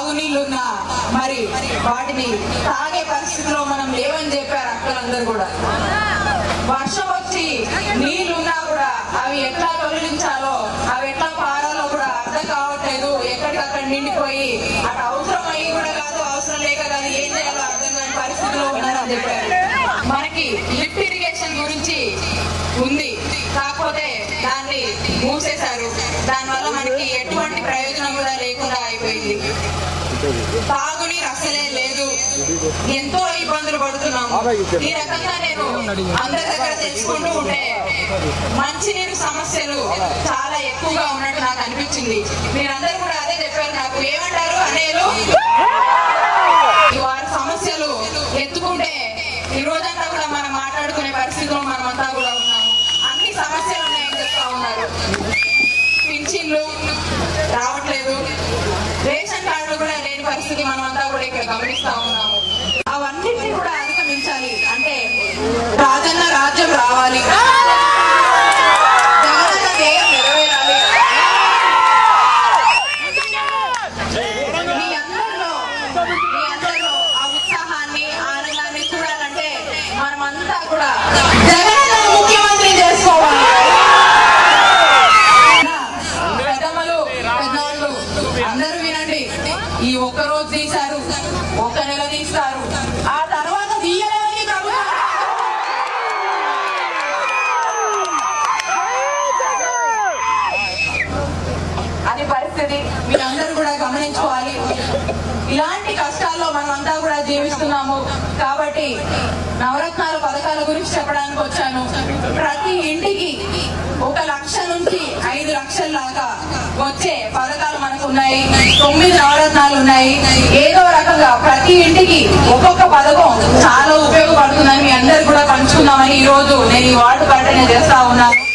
తాగునీళ్ళున్నా మరి వాటిని తాగే పరిస్థితిలో మనం లేవని చెప్పారు అక్కలందరూ కూడా వర్షం వచ్చి నీళ్లున్నా కూడా అవి ఎట్లా తొలగించాలో అవి ఎట్లా పారాలో కూడా అర్థం కావట్లేదు ఎక్కడికక్కడ నిండిపోయి అటు అవసరం అయ్యి కూడా కాదు అవసరం లేక కాదు ఏం చేయాలో అర్థం కాని పరిస్థితిలో ఉన్నారని చెప్పారు మనకి లిఫ్ట్ ఇరిగేషన్ గురించి ఉంది కాకపోతే దాన్ని మూసేశారు దానివల్ల మనకి ఎటువంటి ప్రయోజనం కూడా లేకుండా అయిపోయింది తాగునీరు అసలే లేదు ఎంతో ఇబ్బందులు పడుతున్నాము ఈ రకంగా నేను అందరి దగ్గర తెలుసుకుంటూ ఉంటే మంచినీరు సమస్యలు చాలా ఎక్కువగా ఉన్నట్టు నాకు అనిపించింది మీరందరూ కూడా అదే చెప్పారు నాకు ఏమంటారు అనేలు ఈ వారి సమస్యలు ఎత్తుకుంటే ఈ రోజంతా కూడా మనం మాట్లాడుకునే పరిస్థితిలో మనమంతా కూడా ఉన్నాము అన్ని సమస్యలు ఉన్నాయని చెప్తా ఉన్నారు పింఛన్లు రావట్లేదు రేషన్ కార్డులు కూడా లేని పరిస్థితి మనమంతా కూడా ఇక్కడ గమనిస్తా ఉన్నాము అవన్నిటిని కూడా అధిగమించాలి అంటే రాజన్న రాజ్యం రావాలి జగనన్న ధ్యేయం నెరవేరాలి మీ అందరిలో మీ అందరిలో ఆ ఉత్సాహాన్ని ఆనందాన్ని చూడాలంటే మనమంతా కూడా జగనన్న ముఖ్యమంత్రి చేసుకోవాలి పెద్దమ్మలు పెద్దవాళ్ళు అందరూ వినండి ఈ ఒక్క రోజు తీశారు ఒక్క నెల తీస్తారు ఆ తర్వాత తీయలేని ప్రభుత్వం అది పరిస్థితి మీరందరూ కూడా గమనించుకోవాలి ఇలాంటి కష్టాల్లో మనమంతా కూడా జీవిస్తున్నాము కాబట్టి నవరత్నాల పథకాల గురించి చెప్పడానికి వచ్చాను ప్రతి ఇంటికి ఒక లక్ష నుంచి ఐదు లక్షల దాకా వచ్చే పథకాలు మనకు ఉన్నాయి తొమ్మిది నవరత్నాలు ఉన్నాయి ఏదో రకంగా ప్రతి ఇంటికి ఒక్కొక్క పథకం చాలా ఉపయోగపడుతుందని మీ అందరు కూడా పంచుకుందామని ఈ రోజు నేను ఈ వార్డు పర్యటన చేస్తా ఉన్నాను